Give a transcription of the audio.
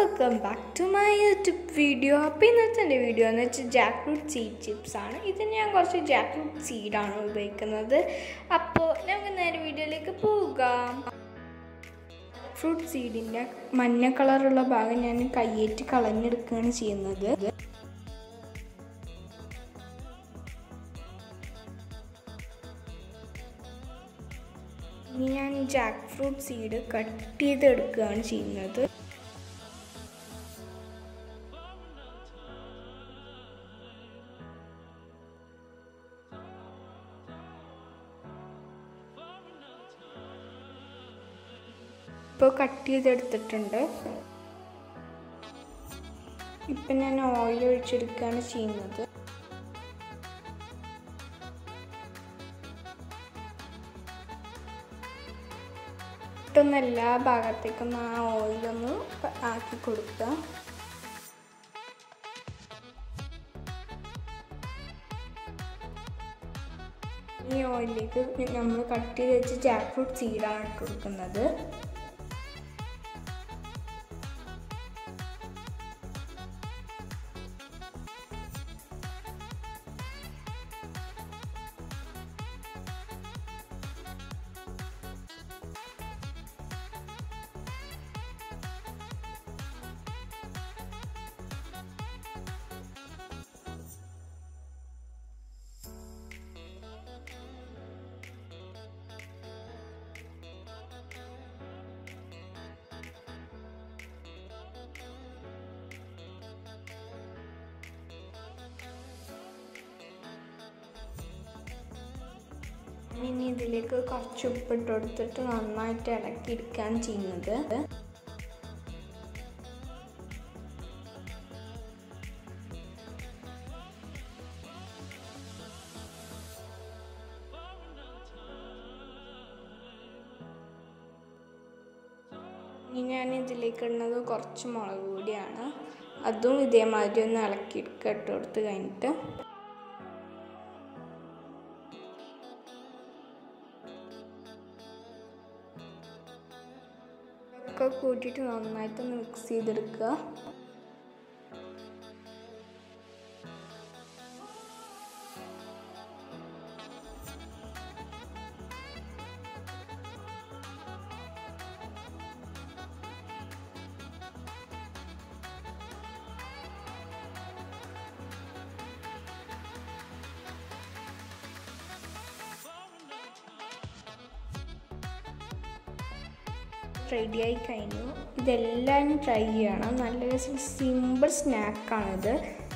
welcome back to my YouTube video അപ്പോൾ ഇന്നത്തെ എൻ്റെ വീഡിയോ എന്ന് വെച്ചാൽ ജാക്ക് ഫ്രൂട്ട് സീഡ് ചിപ്സ് ആണ് ഇതിന് ഞാൻ കുറച്ച് ജാക്ക് ഫ്രൂട്ട് സീഡാണ് ഉപയോഗിക്കുന്നത് അപ്പോൾ നമുക്ക് നേരെ വീഡിയോയിലേക്ക് പോകാം ഫ്രൂട്ട് സീഡിൻ്റെ മഞ്ഞ കളറുള്ള ഭാഗം ഞാൻ കയ്യേറ്റ് കളഞ്ഞെടുക്കുകയാണ് ചെയ്യുന്നത് ഇനി ഞാൻ ജാക്ക് ഫ്രൂട്ട് സീഡ് കട്ട് ചെയ്തെടുക്കുകയാണ് ചെയ്യുന്നത് ഇപ്പോൾ കട്ട് ചെയ്തെടുത്തിട്ടുണ്ട് ഇപ്പം ഞാൻ ഓയിൽ ഒഴിച്ചെടുക്കുകയാണ് ചെയ്യുന്നത് ഇട്ടൊന്ന് എല്ലാ ഭാഗത്തേക്കും ആ ഓയിലൊന്ന് ആക്കി കൊടുക്കുക ഈ ഓയിലിലേക്ക് നമ്മൾ കട്ട് ചെയ്ത് വെച്ച് ജാക്ക് ഫ്രൂട്ട് സീഡാണ് ഇട്ട് കൊടുക്കുന്നത് ഇനി ഇതിലേക്ക് കുറച്ച് ഉപ്പിട്ട് കൊടുത്തിട്ട് നന്നായിട്ട് ഇളക്കി എടുക്കുകയാണ് ചെയ്യുന്നത് ഇനി ഞാൻ ഇതിലേക്ക് ഇടുന്നത് കുറച്ച് മുളക് പൊടിയാണ് അതും ഇതേമാതിരി ഒന്ന് ഇളക്കി എടുക്കുക ഇട്ട് കൊടുത്ത് കഴിഞ്ഞിട്ട് ഒക്കെ കൂട്ടിയിട്ട് നന്നായിട്ടൊന്ന് മിക്സ് ചെയ്തെടുക്കുക റെഡി ആയി കഴിഞ്ഞു ഇതെല്ലാം ട്രൈ ചെയ്യണം നല്ല രസം സിമ്പിൾ സ്നാക്കാണിത്